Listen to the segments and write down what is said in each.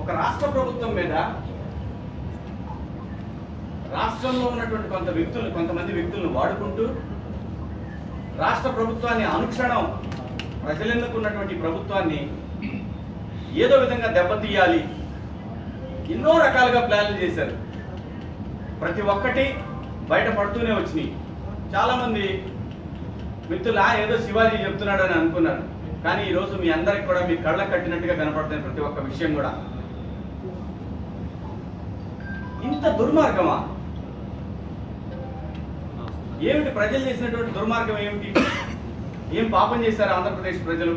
ఒక రాష్ట్ర ప్రభుత్వం మీద రాష్ట్రంలో ఉన్నటువంటి కొంత వ్యక్తులు కొంతమంది వ్యక్తులను వాడుకుంటూ రాష్ట్ర ప్రభుత్వాన్ని అనుక్షణం ప్రజలెందుకు ఉన్నటువంటి ఈ ప్రభుత్వాన్ని ఏదో విధంగా దెబ్బతీయాలి ఎన్నో రకాలుగా ప్లాన్లు చేశారు ప్రతి ఒక్కటి బయట పడుతూనే వచ్చినాయి చాలామంది మిత్రులు "ఆ, ఏదో శివాజీ చెప్తున్నాడని అనుకున్నారు కానీ ఈరోజు మీ అందరికి కూడా మీ కళ్ళ కట్టినట్టుగా కనపడుతున్న ప్రతి ఒక్క విషయం కూడా ఇంత దుర్మార్గమా ఏమిటి ప్రజలు చేసినటువంటి దుర్మార్గం ఏమిటి ఏం పాపం చేశారు ఆంధ్రప్రదేశ్ ప్రజలు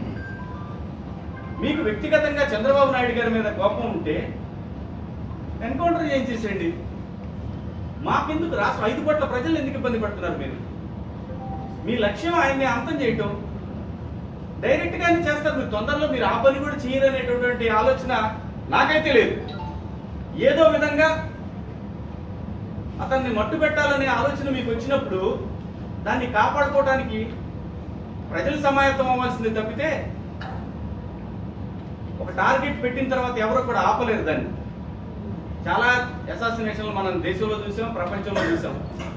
మీకు వ్యక్తిగతంగా చంద్రబాబు నాయుడు గారి మీద కోపం ఉంటే ఎన్కౌంటర్ చేయించేసేయండి మాకెందుకు రాష్ట్ర ఐదు కోట్ల ప్రజలు ఎందుకు ఇబ్బంది పడుతున్నారు మీరు మీ లక్ష్యం ఆయన్ని అంతం చేయటం డైరెక్ట్ గానే చేస్తారు మీరు తొందరలో మీరు ఆ పని కూడా చేయరనేటటువంటి ఆలోచన నాకైతే లేదు ఏదో విధంగా అతన్ని మట్టు పెట్టాలనే ఆలోచన మీకు వచ్చినప్పుడు దాన్ని కాపాడుకోవడానికి ప్రజలు సమాయత్తం అవ్వాల్సింది తప్పితే ఒక టార్గెట్ పెట్టిన తర్వాత ఎవరు కూడా ఆపలేరు దాన్ని చాలా అసాసినేషన్లు మనం దేశంలో చూసాం ప్రపంచంలో చూసాం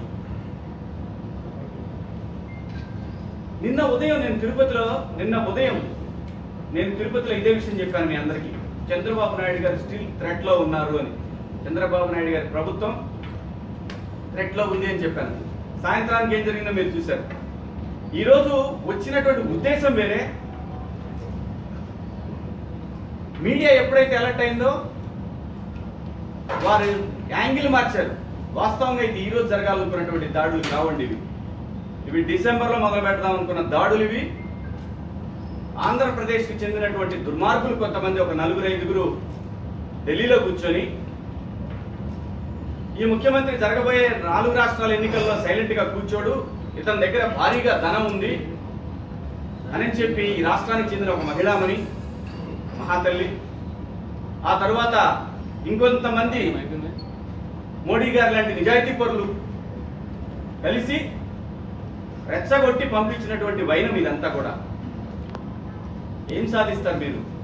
నిన్న ఉదయం నేను తిరుపతిలో నిన్న ఉదయం నేను తిరుపతిలో ఇదే విషయం చెప్పాను మీ అందరికీ చంద్రబాబు నాయుడు గారు స్టిల్ థ్రెట్ లో ఉన్నారు అని చంద్రబాబు నాయుడు గారి ప్రభుత్వం థ్రెట్ లో ఉంది అని చెప్పాను సాయంత్రానికి ఏం జరిగిందో మీరు చూశారు ఈరోజు వచ్చినటువంటి ఉద్దేశం వేరే మీడియా ఎప్పుడైతే అలర్ట్ అయిందో వారు యాంగిల్ మార్చారు వాస్తవంగా ఇది ఈ రోజు జరగాలనుకున్నటువంటి దాడులు కావండి ఇవి ఇవి డిసెంబర్లో మొదలు పెడదాం అనుకున్న దాడులు ఇవి ఆంధ్రప్రదేశ్కి చెందినటువంటి దుర్మార్గులు కొంతమంది ఒక నలుగురు ఐదుగురు ఢిల్లీలో కూర్చొని ఈ ముఖ్యమంత్రి జరగబోయే నాలుగు రాష్ట్రాల ఎన్నికల్లో సైలెంట్ గా కూర్చోడు ఇతని దగ్గర భారీగా ధనం ఉంది అని చెప్పి ఈ రాష్ట్రానికి చెందిన ఒక మహిళామణి మహాతల్లి ఆ తర్వాత ఇంకొంతమంది మోడీ గారు లాంటి నిజాయితీ పరులు కలిసి రెచ్చగొట్టి పంపించినటువంటి వైనం ఇదంతా కూడా ఏం సాధిస్తారు మీరు